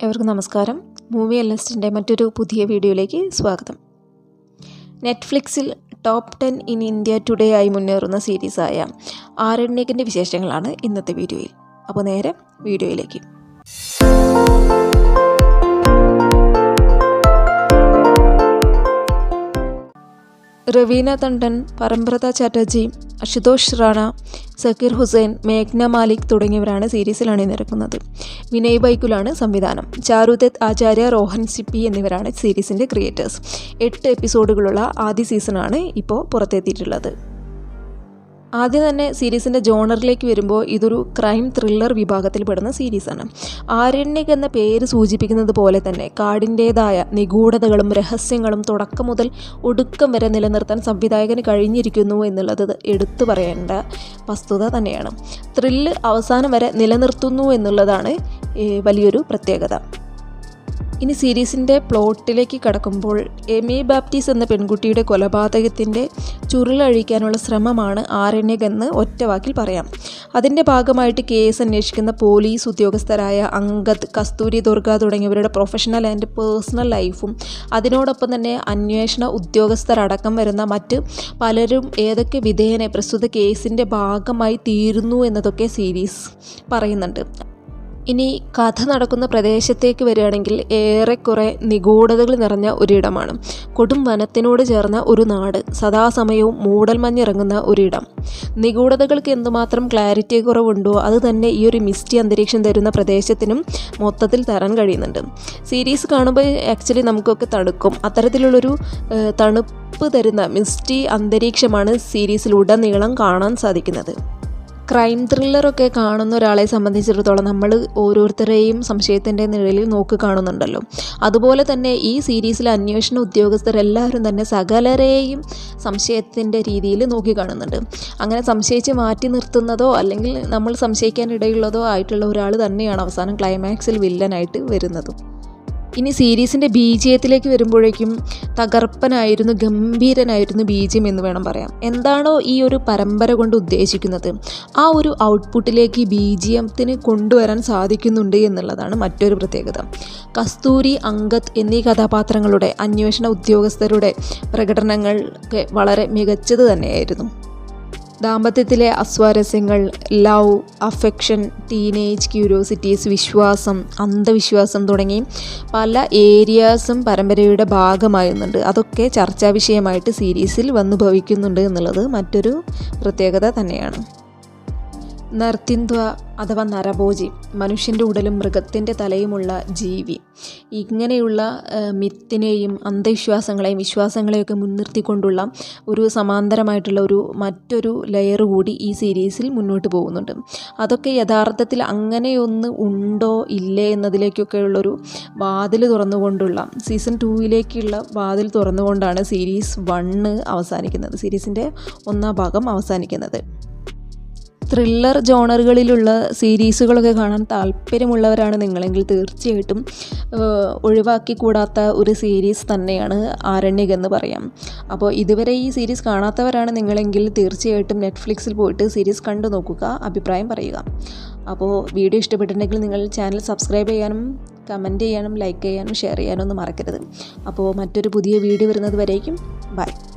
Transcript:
എവർക്കും നമസ്കാരം മൂവി അലസ്റ്റിൻ്റെ മറ്റൊരു പുതിയ വീഡിയോയിലേക്ക് സ്വാഗതം നെറ്റ്ഫ്ലിക്സിൽ top ten in India today ആയി മുന്നേറുന്ന സീരീസായ ആരണ്യകിൻ്റെ വിശേഷങ്ങളാണ് ഇന്നത്തെ വീഡിയോയിൽ അപ്പോൾ നേരെ വീഡിയോയിലേക്ക് റവീന തണ്ടൻ പരമ്പ്രത ചാറ്റർജി അശുതോഷ് റാണ സക്കീർ ഹുസൈൻ മേഘ്ന മാലിക് തുടങ്ങിയവരാണ് സീരീസിൽ അണിനിരക്കുന്നത് വിനയ് ബൈക്കുലാണ് സംവിധാനം ചാരുദത്ത് ആചാര്യ റോഹൻ സിപ്പി എന്നിവരാണ് സീരീസിൻ്റെ ക്രിയേറ്റേഴ്സ് എട്ട് എപ്പിസോഡുകളുള്ള ആദ്യ സീസണാണ് ഇപ്പോൾ പുറത്തെത്തിയിട്ടുള്ളത് ആദ്യം തന്നെ സീരീസിൻ്റെ ജോണറിലേക്ക് വരുമ്പോൾ ഇതൊരു ക്രൈം ത്രില്ലർ വിഭാഗത്തിൽപ്പെടുന്ന സീരീസാണ് ആരണ്യക് എന്ന പേര് സൂചിപ്പിക്കുന്നത് പോലെ തന്നെ കാടിൻ്റേതായ നിഗൂഢതകളും രഹസ്യങ്ങളും തുടക്കം മുതൽ ഒടുക്കം വരെ നിലനിർത്താൻ സംവിധായകന് കഴിഞ്ഞിരിക്കുന്നു എന്നുള്ളത് എടുത്തു പറയേണ്ട വസ്തുത തന്നെയാണ് ത്രില്ല് അവസാനം വരെ നിലനിർത്തുന്നു എന്നുള്ളതാണ് വലിയൊരു പ്രത്യേകത ഇനി സീരീസിൻ്റെ പ്ലോട്ടിലേക്ക് കടക്കുമ്പോൾ എമി ബാപ്റ്റീസ് എന്ന പെൺകുട്ടിയുടെ കൊലപാതകത്തിൻ്റെ ചുരുളഴിക്കാനുള്ള ശ്രമമാണ് ആരണ്യക് എന്ന് ഒറ്റ വാക്കിൽ പറയാം അതിൻ്റെ ഭാഗമായിട്ട് കേസ് അന്വേഷിക്കുന്ന പോലീസ് ഉദ്യോഗസ്ഥരായ അങ്കദ് കസ്തൂരി ദുർഗ തുടങ്ങിയവരുടെ പ്രൊഫഷണൽ ആൻഡ് പേഴ്സണൽ ലൈഫും അതിനോടൊപ്പം തന്നെ അന്വേഷണ ഉദ്യോഗസ്ഥരടക്കം വരുന്ന മറ്റ് പലരും ഏതൊക്കെ വിധേയനെ പ്രസ്തുത കേസിൻ്റെ ഭാഗമായി തീരുന്നു എന്നതൊക്കെ സീരീസ് പറയുന്നുണ്ട് ഇനി കഥ നടക്കുന്ന പ്രദേശത്തേക്ക് വരികയാണെങ്കിൽ ഏറെക്കുറെ നിഗൂഢതകൾ നിറഞ്ഞ ഒരിടമാണ് കൊടും വനത്തിനോട് ചേർന്ന ഒരു നാട് സദാസമയവും മൂടൽമഞ്ഞിറങ്ങുന്ന ഒരിടം നിഗൂഢതകൾക്ക് എന്തുമാത്രം ക്ലാരിറ്റി കുറവുണ്ടോ അത് തന്നെ ഈ ഒരു മിസ്റ്റി അന്തരീക്ഷം തരുന്ന പ്രദേശത്തിനും മൊത്തത്തിൽ തരാൻ കഴിയുന്നുണ്ട് സീരീസ് കാണുമ്പോൾ ആക്ച്വലി നമുക്കൊക്കെ തണുക്കും അത്തരത്തിലുള്ളൊരു തണുപ്പ് തരുന്ന മിസ്റ്റി അന്തരീക്ഷമാണ് സീരീസിലുടനീളം കാണാൻ സാധിക്കുന്നത് ക്രൈം ത്രില്ലറൊക്കെ കാണുന്ന ഒരാളെ സംബന്ധിച്ചിടത്തോളം നമ്മൾ ഓരോരുത്തരെയും സംശയത്തിൻ്റെ നിഴലിൽ നോക്കി കാണുന്നുണ്ടല്ലോ അതുപോലെ തന്നെ ഈ സീരീസിലെ അന്വേഷണ ഉദ്യോഗസ്ഥരെല്ലാവരും തന്നെ സകലരെയും സംശയത്തിൻ്റെ രീതിയിൽ നോക്കി കാണുന്നുണ്ട് അങ്ങനെ സംശയിച്ച് മാറ്റി നിർത്തുന്നതോ അല്ലെങ്കിൽ നമ്മൾ സംശയിക്കാനിടയുള്ളതോ ആയിട്ടുള്ള ഒരാൾ തന്നെയാണ് അവസാനം ക്ലൈമാക്സിൽ വില്ലനായിട്ട് വരുന്നതും ഇനി സീരീസിൻ്റെ ബീജയത്തിലേക്ക് വരുമ്പോഴേക്കും തകർപ്പനായിരുന്നു ഗംഭീരനായിരുന്നു ബീജം എന്ന് വേണം പറയാം എന്താണോ ഈ ഒരു പരമ്പര കൊണ്ട് ഉദ്ദേശിക്കുന്നത് ആ ഒരു ഔട്ട്പുട്ടിലേക്ക് ബീജിയത്തിന് കൊണ്ടുവരാൻ സാധിക്കുന്നുണ്ട് എന്നുള്ളതാണ് മറ്റൊരു പ്രത്യേകത കസ്തൂരി അങ്കത്ത് എന്നീ കഥാപാത്രങ്ങളുടെ അന്വേഷണ ഉദ്യോഗസ്ഥരുടെ പ്രകടനങ്ങൾ ഒക്കെ വളരെ മികച്ചത് തന്നെയായിരുന്നു ദാമ്പത്യത്തിലെ അസ്വാരസ്യങ്ങൾ ലവ് അഫെക്ഷൻ ടീനേജ് ക്യൂരിയോസിറ്റീസ് വിശ്വാസം അന്ധവിശ്വാസം തുടങ്ങി പല ഏരിയാസും പരമ്പരയുടെ ഭാഗമാകുന്നുണ്ട് അതൊക്കെ ചർച്ചാ വിഷയമായിട്ട് സീരീസിൽ വന്നു ഭവിക്കുന്നുണ്ട് എന്നുള്ളത് മറ്റൊരു പ്രത്യേകത തന്നെയാണ് നർത്തിന്ത്വ അഥവാ നരഭോജി മനുഷ്യൻ്റെ ഉടലും മൃഗത്തിൻ്റെ തലയുമുള്ള ജീവി ഇങ്ങനെയുള്ള മിത്തിനെയും അന്ധവിശ്വാസങ്ങളെയും വിശ്വാസങ്ങളെയൊക്കെ മുൻനിർത്തിക്കൊണ്ടുള്ള ഒരു സമാന്തരമായിട്ടുള്ള ഒരു മറ്റൊരു ലെയർ കൂടി ഈ സീരീസിൽ മുന്നോട്ട് പോകുന്നുണ്ട് അതൊക്കെ യഥാർത്ഥത്തിൽ അങ്ങനെയൊന്ന് ഉണ്ടോ ഇല്ലേ എന്നതിലേക്കൊക്കെയുള്ളൊരു വാതിൽ തുറന്നുകൊണ്ടുള്ള സീസൺ ടൂവിലേക്കുള്ള വാതിൽ തുറന്നുകൊണ്ടാണ് സീരീസ് വണ്ണ് അവസാനിക്കുന്നത് സീരീസിൻ്റെ ഒന്നാം ഭാഗം അവസാനിക്കുന്നത് ത്രില്ലർ ജോണറുകളിലുള്ള സീരീസുകളൊക്കെ കാണാൻ താല്പര്യമുള്ളവരാണ് നിങ്ങളെങ്കിൽ തീർച്ചയായിട്ടും ഒഴിവാക്കി കൂടാത്ത ഒരു സീരീസ് തന്നെയാണ് ആരണ്യക് എന്ന് പറയാം അപ്പോൾ ഇതുവരെ ഈ സീരീസ് കാണാത്തവരാണ് നിങ്ങളെങ്കിൽ തീർച്ചയായിട്ടും നെറ്റ്ഫ്ലിക്സിൽ പോയിട്ട് സീരീസ് കണ്ടു നോക്കുക അഭിപ്രായം പറയുക അപ്പോൾ വീഡിയോ ഇഷ്ടപ്പെട്ടിട്ടുണ്ടെങ്കിൽ നിങ്ങൾ ചാനൽ സബ്സ്ക്രൈബ് ചെയ്യാനും കമൻറ്റ് ചെയ്യാനും ലൈക്ക് ചെയ്യാനും ഷെയർ ചെയ്യാനും ഒന്നും മറക്കരുത് അപ്പോൾ മറ്റൊരു പുതിയ വീഡിയോ വരുന്നത് വരേക്കും ബൈ